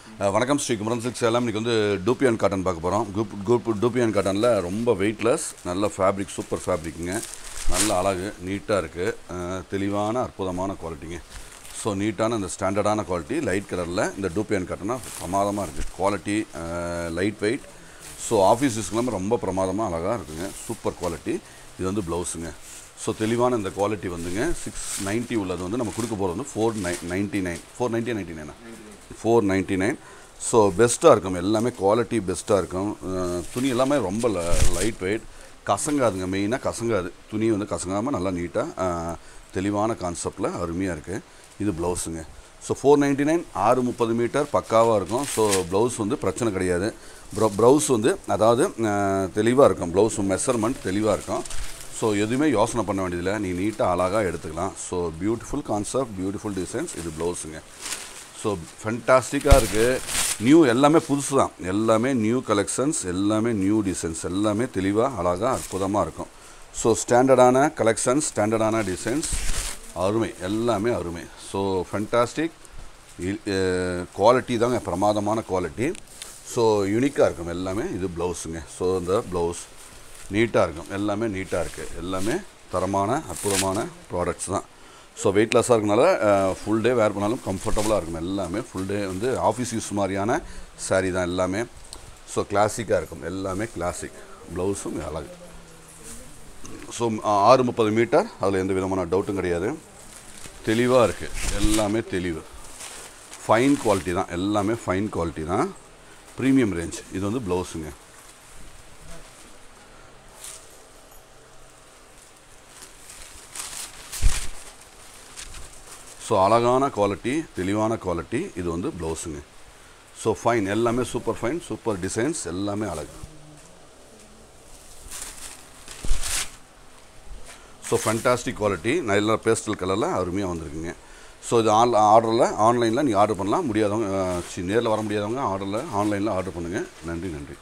அஹ் வணக்கம் ஸ்ரீ குமரன் சில்க் சேலம் இன்றைக்கி வந்து டூப்பியான் காட்டன் பார்க்க போகிறோம் குரூப் குரூப் டூப்பியான் காட்டனில் ரொம்ப வெயிட்லெஸ் நல்ல ஃபேப்ரிக் சூப்பர் ஃபேப்ரிக்குங்க நல்ல அழகு நீட்டாக இருக்குது தெளிவான அற்புதமான குவாலிட்டிங்க ஸோ நீட்டான இந்த ஸ்டாண்டர்டான குவாலிட்டி லைட் கலரில் இந்த டூப்பியான் காட்டனா பிரமாதமாக இருக்குது quality light weight so office யூஸ்க்கெல்லாம் ரொம்ப பிரமாதமாக அழகாக இருக்குங்க சூப்பர் குவாலிட்டி இது வந்து ப்ளவுஸுங்க ஸோ தெளிவான இந்த குவாலிட்டி வந்துங்க சிக்ஸ் நைன்ட்டி உள்ளது வந்து நம்ம கொடுக்க போகிறது வந்து ஃபோர் நை ninety nine four ninety ninety நைனா ஃபோர் நைன்ட்டி நைன் ஸோ பெஸ்ட்டாக இருக்கும் எல்லாமே குவாலிட்டி பெஸ்ட்டாக இருக்கும் அஹ் துணி எல்லாமே ரொம்ப லைட் வெயிட் கசங்காதுங்க மெயினாக கசங்காது துணி வந்து கசங்காமல் நல்லா நீட்டாக தெளிவான கான்செப்டில் அருமையாக இருக்குது இது ப்ளவுஸுங்க ஸோ ஃபோர் நைன்ட்டி நைன் ஆறு முப்பது மீட்டர் பக்காவாக இருக்கும் ஸோ ப்ளவுஸ் வந்து பிரச்சனை கிடையாது ப்ரௌ ப்ளவுஸ் வந்து அதாவது தெளிவாக இருக்கும் ப்ளவுஸ் மெஷர்மெண்ட் தெளிவாக இருக்கும் ஸோ எதுவுமே யோசனை பண்ண வேண்டியதில்லை நீ நீட்டாக அழகாக எடுத்துக்கலாம் so beautiful concept beautiful designs இது ப்ளவுஸுங்க ஸோ ஃபென்டாஸ்டிக்காக இருக்குது நியூ எல்லாமே புதுசு தான் எல்லாமே நியூ கலெக்ஷன்ஸ் எல்லாமே நியூ டிசைன்ஸ் எல்லாமே தெளிவாக அழகாக அற்புதமாக இருக்கும் ஸோ ஸ்டாண்டர்டான கலெக்ஷன்ஸ் ஸ்டாண்டர்டான டிசைன்ஸ் அருமை எல்லாமே அருமை ஸோ ஃபென்டாஸ்டிக் குவாலிட்டி தாங்க பிரமாதமான குவாலிட்டி ஸோ யூனிக்காக இருக்கும் எல்லாமே இது ப்ளவுஸுங்க ஸோ இந்த ப்ளவுஸ் நீட்டாக இருக்கும் எல்லாமே நீட்டாக இருக்குது எல்லாமே தரமான அற்புதமான ப்ராடக்ட்ஸ் தான் ஸோ வெயிட்லெஸ்ஸாக இருக்கனால ஃபுல் டே வேர் பண்ணாலும் கம்ஃபர்டபுளாக இருக்கும் எல்லாமே ஃபுல் டே வந்து ஆஃபீஸ் யூஸ் மாதிரியான saree தான் எல்லாமே ஸோ கிளாசிக்காக இருக்கும் எல்லாமே கிளாசிக் ப்ளவுஸும் அழகு ஸோ ஆறு முப்பது மீட்டர் அதில் எந்த விதமான டவுட்டும் கிடையாது தெளிவாக இருக்குது எல்லாமே தெளிவு ஃபைன் குவாலிட்டி தான் எல்லாமே ஃபைன் குவாலிட்டி தான் ப்ரீமியம் ரேஞ்ச் இது வந்து ப்ளவுஸுங்க ஸோ அழகான குவாலிட்டி தெளிவான குவாலிட்டி இது வந்து ப்ளவுஸுங்க ஸோ ஃபைன் எல்லாமே சூப்பர் ஃபைன் சூப்பர் டிசைன்ஸ் எல்லாமே அழகு ஸோ ஃபேண்டாஸ்டிக் குவாலிட்டி நல்ல பேஸ்டல் கலரில் அருமையாக வந்திருக்குங்க ஸோ இது ஆன் ஆர்டரில் ஆன்லைனில் நீங்கள் ஆர்டர் பண்ணலாம் முடியாதவங்க நேரில் வர முடியாதவங்க ஆர்டரில் ஆன்லைனில் ஆர்டர் பண்ணுங்கள் நன்றி நன்றி